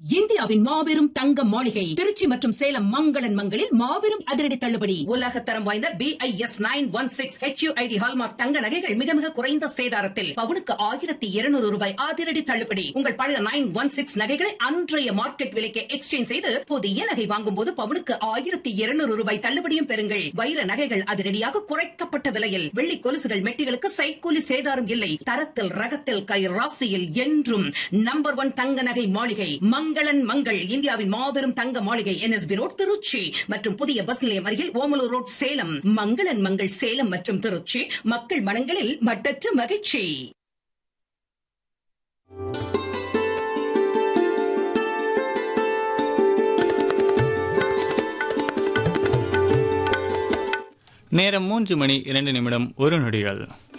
இந்தியாவின் மாபெரும் தங்க மாளிகை திருச்சி மற்றும் சேலம் மங்களன் மங்களில் மாபெரும் அதிரடி தள்ளுபடி உலக தரம் வாய்ந்த B I S nine one six HUID hallmark தங்க நகைகள் மிக மிக குறைந்த சேதாரத்தில் பவுனுக்கு ஆயிரத்தி இருநூறு ரூபாய் அதிரடி தள்ளுபடி உங்கள் பழைய நைன் ஒன் சிக்ஸ் நகைகளை அன்றைய மார்க்கெட் விலைக்கு எக்ஸ்சேஞ்ச் செய்து புதிய நகை வாங்கும் போது பவுனுக்கு ஆயிரத்தி இருநூறு ரூபாய் தள்ளுபடியும் பெறுங்கள் வைர நகைகள் அதிரடியாக குறைக்கப்பட்ட விலையில் வெள்ளி கொலுசுகள் மெட்டிகளுக்கு சைக்கூலி சேதாரம் இல்லை தரத்தில் ரகத்தில் கை ராசியில் என்றும் நம்பர் ஒன் தங்க நகை மாளிகை மங்களன் மங்கள் இந்தியாவின் மாபெரும் தங்க மாளிகை என்எஸ்பி ரோட் திருச்சி மற்றும் புதிய பஸ் நிலையம் அருகில் ஓமலூர் ரோட் சேலம் மங்களன் மங்கள் சேலம் மற்றும் திருச்சி மக்கள் மனங்களில் மட்டற்ற மகிழ்ச்சி நேரம் மூன்று மணி இரண்டு நிமிடம் ஒரு நொடிகள்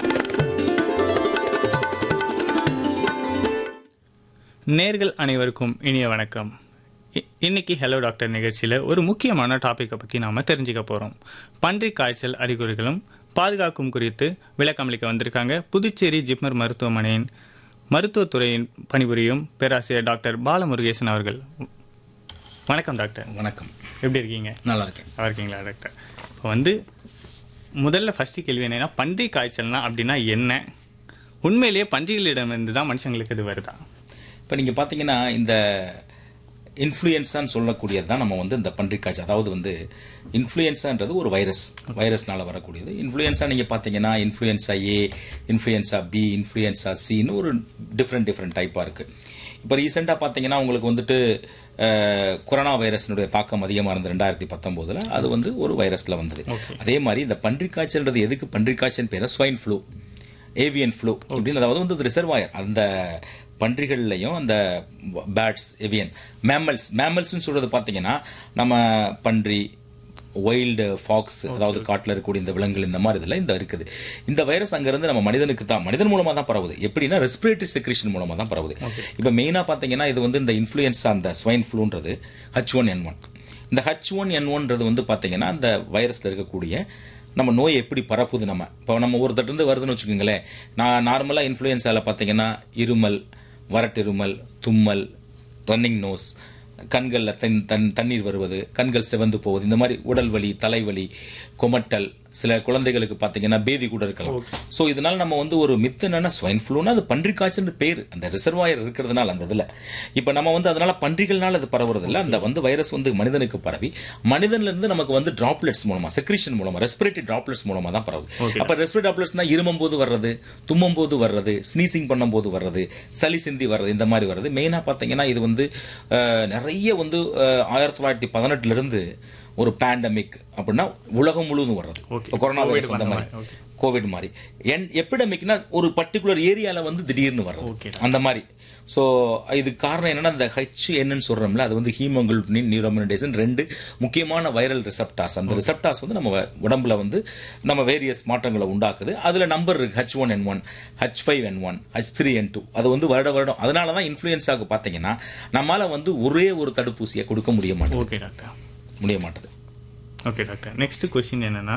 நேர்கள் அனைவருக்கும் இனிய வணக்கம் இ- இன்னைக்கு ஹலோ டாக்டர் நிகழ்ச்சியில் ஒரு முக்கியமான டாப்பிக்கை பற்றி நாம் தெரிஞ்சுக்க போகிறோம் பன்றி காய்ச்சல் அறிகுறிகளும் பாதுகாக்கும் குறித்து விளக்கமளிக்க வந்திருக்காங்க புதுச்சேரி ஜிப்மர் மருத்துவமனையின் மருத்துவத்துறையின் பணிபுரியும் பேராசிரியர் டாக்டர் பாலமுருகேசன் அவர்கள் வணக்கம் டாக்டர் வணக்கம் எப்படி இருக்கீங்க நல்லா இருக்கேன் நல்லா இருக்கீங்களா டாக்டர் இப்போ வந்து முதல்ல ஃபர்ஸ்ட் கேள்வி என்னன்னா பன்றி காய்ச்சல்னா அப்படின்னா என்ன உண்மையிலேயே பன்றிகளிடமிருந்து தான் மனுஷங்களுக்கு இது வருதா இப்போ நீங்கள் பார்த்தீங்கன்னா இந்த இன்ஃப்ளூயன்ஸான்னு சொல்லக்கூடியது தான் நம்ம வந்து இந்த பன்றி காய்ச்சல் அதாவது வந்து இன்ஃப்ளூயன்ஸான்றது ஒரு வைரஸ் வைரஸ்னால வரக்கூடியது இன்ஃப்ளூயன்ஸா நீங்கள் பார்த்தீங்கன்னா influenza A influenza B influenza சின்னு ஒரு டிஃப்ரெண்ட் டிஃப்ரெண்ட் டைப்பாக இருக்குது இப்போ ரீசெண்டாக பார்த்தீங்கன்னா உங்களுக்கு வந்துட்டு அஹ், கொரோனா வைரஸினுடைய தாக்கம் அதிகமாக இருந்தது ரெண்டாயிரத்தி பத்தொம்போதில் அது வந்து ஒரு வைரஸில் வந்தது அதே மாதிரி இந்த பன்றி காய்ச்சல்ன்றது எதுக்கு பன்றி காய்ச்சல் பேர் ஸ்வைன் ஃப்ளூ ஏவியன் ஃப்ளூ அப்படின்னு அதாவது வந்து ரிசர்வாயர் அந்த பன்றிகள்லையும் அந்த பேட்ஸ் எவியன் மேமல்ஸ் மேமல்ஸ்னு சொல்றது பார்த்தீங்கன்னா நம்ம பன்றி வைல்டு ஃபாக்ஸ் அதாவது காட்டில் இருக்கக்கூடிய இந்த விலங்குகள் இந்த மாதிரி இதெல்லாம் இந்த இருக்குது இந்த வைரஸ் அங்கிருந்து நம்ம மனிதனுக்கு தான் மனிதன் மூலமாக தான் பரவுது எப்படின்னா ரெஸ்பிரேட்டரி செக்ரேஷன் மூலமாக தான் பரவுது இப்போ மெயினாக பார்த்தீங்கன்னா இது வந்து இந்த இன்ஃப்ளூயன்ஸா அந்த ஸ்வைன் ஃப்ளூன்றது ஹச் ஒன் என் ஒன் இந்த ஹச் ஒன் என் ஒன்றது வந்து பார்த்தீங்கன்னா அந்த வைரஸில் இருக்கக்கூடிய நம்ம நோய் எப்படி பரப்புது நம்ம இப்போ நம்ம ஒரு தட்டு வருதுன்னு வச்சுக்கோங்களேன் நான் நார்மலாக இன்ஃப்ளூயன்ஸாவில் பார்த்தீங்கன்னா இருமல் வறட்டிருமல் தும்மல் ரன்னிங் நோஸ் கண்களில் தன் தன் தண்ணீர் வருவது கண்கள் சிவந்து போவது இந்த மாதிரி உடல் வலி தலைவலி குமட்டல் சில குழந்தைகளுக்கு பார்த்தீங்கன்னா பேதி கூட இருக்கலாம் ஸோ இதனால நம்ம வந்து ஒரு மித்து என்னன்னா ஸ்வைன் ஃப்ளூனா அது பன்றி காய்ச்சல் பேர் அந்த ரிசர்வாயர் இருக்கிறதுனால அந்த இதில் இப்போ நம்ம வந்து அதனால பன்றிகள்னால அது பரவுறது இல்ல அந்த வந்து வைரஸ் வந்து மனிதனுக்கு பரவி மனிதன்ல இருந்து நமக்கு வந்து டிராப்லெட்ஸ் மூலமா செக்ரேஷன் மூலமா ரெஸ்பிரேட்டரி டிராப்லெட்ஸ் மூலமா தான் பரவுது அப்ப ரெஸ்பிரேட்டரி டிராப்லெட்ஸ்னா இருமும் போது வர்றது தும்மும் போது வர்றது ஸ்னீசிங் பண்ணும்போது வர்றது சளி சிந்தி வர்றது இந்த மாதிரி வர்றது மெயினா பாத்தீங்கன்னா இது வந்து அஹ், நிறைய வந்து அஹ், ஆயிரத்தி தொள்ளாயிரத்தி பதினெட்டுல இருந்து ஒரு பேண்டமிக் அப்படின்னா உலகம் முழுவதும் வர்றது Okay. இப்போ கொரோனா வைரஸ் COVID வந்த வந்த மாதிரி மாதிரி, okay. கோவிட் மாதிரி என் எபிடமிக்னா ஒரு பர்டிகுலர் ஏரியால வந்து திடீர்னு வர்றது Okay. அந்த மாதிரி ஸோ இது காரணம் என்னன்னா இந்த ஹெச் என்னன்னு சொல்றோம்ல அது வந்து ஹீமோகுளோபின் நியூரோமினேஷன் ரெண்டு முக்கியமான வைரல் ரிசப்டார்ஸ் அந்த ரிசப்டார்ஸ் வந்து நம்ம வ- உடம்புல வந்து நம்ம வேரியஸ் மாற்றங்களை உண்டாக்குது அதுல நம்பர் இருக்கு H one N one H five N one H three N two அது வந்து வருட வருடம் அதனால தான் இன்ஃப்ளூயன்ஸாக்கு பார்த்தீங்கன்னா நம்மளால வந்து ஒரே ஒரு தடுப்பூசியை கொடுக்க முடிய மாட்டேங்குது ஓகே டாக்டர் முடிய மாட்டேது ஓகே டாக்டர் நெக்ஸ்ட் கொஸ்டின் என்னன்னா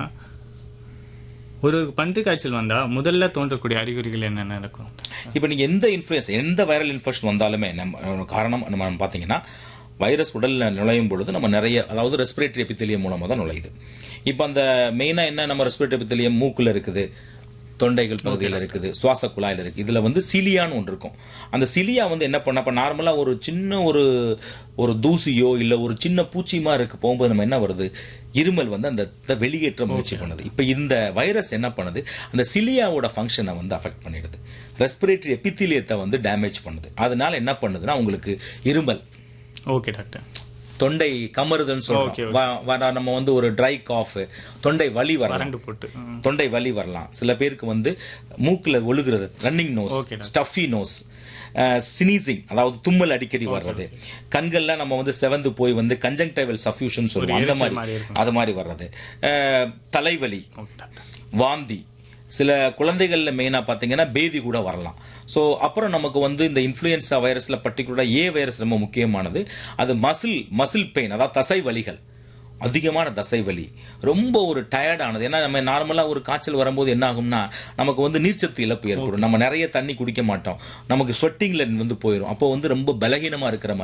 ஒரு பன்றி காய்ச்சல் வந்தா முதல்ல தோன்றக்கூடிய அறிகுறிகள் என்னென்ன இருக்கும் இப்போ நீங்க எந்த இன்ஃப்ளூயன்ஸ் எந்த வைரல் இன்ஃபெக்ஷன் வந்தாலுமே நம்ம காரணம் நம்ம பார்த்தீங்கன்னா வைரஸ் உடல்ல நுழையும் பொழுது நம்ம நிறைய அதாவது ரெஸ்பிரேட்டரி எபித்தலியம் மூலமா தான் நுழையுது இப்போ அந்த மெயினா என்ன நம்ம ரெஸ்பிரேட்டரி எபித்தலியம் மூக்குல இருக்குது தொண்டைகள் பகுதியில் இருக்குது சுவாச குழாயில் இருக்கு இதுல வந்து சிலியான்னு ஒன்று இருக்கும் அந்த சிலியா வந்து என்ன பண்ண இப்போ நார்மலாக ஒரு சின்ன ஒரு ஒரு தூசியோ இல்லை ஒரு சின்ன பூச்சியுமா இருக்கு போகும்போது நம்ம என்ன வருது இருமல் வந்து அந்த இதை வெளியேற்ற முயற்சி பண்ணுது இப்போ இந்த வைரஸ் என்ன பண்ணுது அந்த சிலியாவோட ஃபங்க்ஷனை வந்து அஃபெக்ட் பண்ணிடுது ரெஸ்பிரேட்டரி எபித்திலியத்தை வந்து டேமேஜ் பண்ணுது அதனால என்ன பண்ணுதுன்னா உங்களுக்கு இருமல் ஓகே டாக்டர் தொண்டை கமறுதுன்னு Okay, சொல்றோம் வ- வர- நம்ம வந்து ஒரு ட்ரை காஃப் தொண்டை வலி வரலாம் வறண்டு போட்டு ம். தொண்டை வலி வரலாம் சில பேருக்கு வந்து மூக்குல ஒழுகுறது running nose Okay, doctor. Stuffy nose sneezing அதாவது தும்மல் அடிக்கடி வர்றது கண்கள்ல நம்ம வந்து செவந்து போய் வந்து கன்ஜங்டைவல் சஃப்யூஷன் சொல்லுவோம் அந்த எரிச்சல் மாதிரி மாதிரி இருக்கும். அது மாதிரி வர்றது அஹ், தலைவலி ஓகே டாக்டர் வாந்தி சில குழந்தைகள்ல மெயினா பாத்தீங்கன்னா பேதி கூட வரலாம் ஸோ அப்புறம் நமக்கு வந்து இந்த இன்ஃப்ளூயன்ஸா வைரஸ்ல பர்டிகுலரா ஏ வைரஸ் ரொம்ப முக்கியமானது அது மசில் மசில் பெயின் அதாவது தசை வலிகள் அதிகமான தசை வலி ரொம்ப ஒரு டயர்டானது ஏன்னா நம்ம நார்மலா ஒரு காய்ச்சல் வரும்போது என்ன ஆகும்னா நமக்கு வந்து நீர்ச்சத்து இழப்பு ஏற்படும் நம்ம நிறைய தண்ணி குடிக்க மாட்டோம் நமக்கு ஸ்வெட்டிங்ல வந்து போயிடும் அப்போ வந்து ரொம்ப பலகீனமா இருக்கிற மாதிரி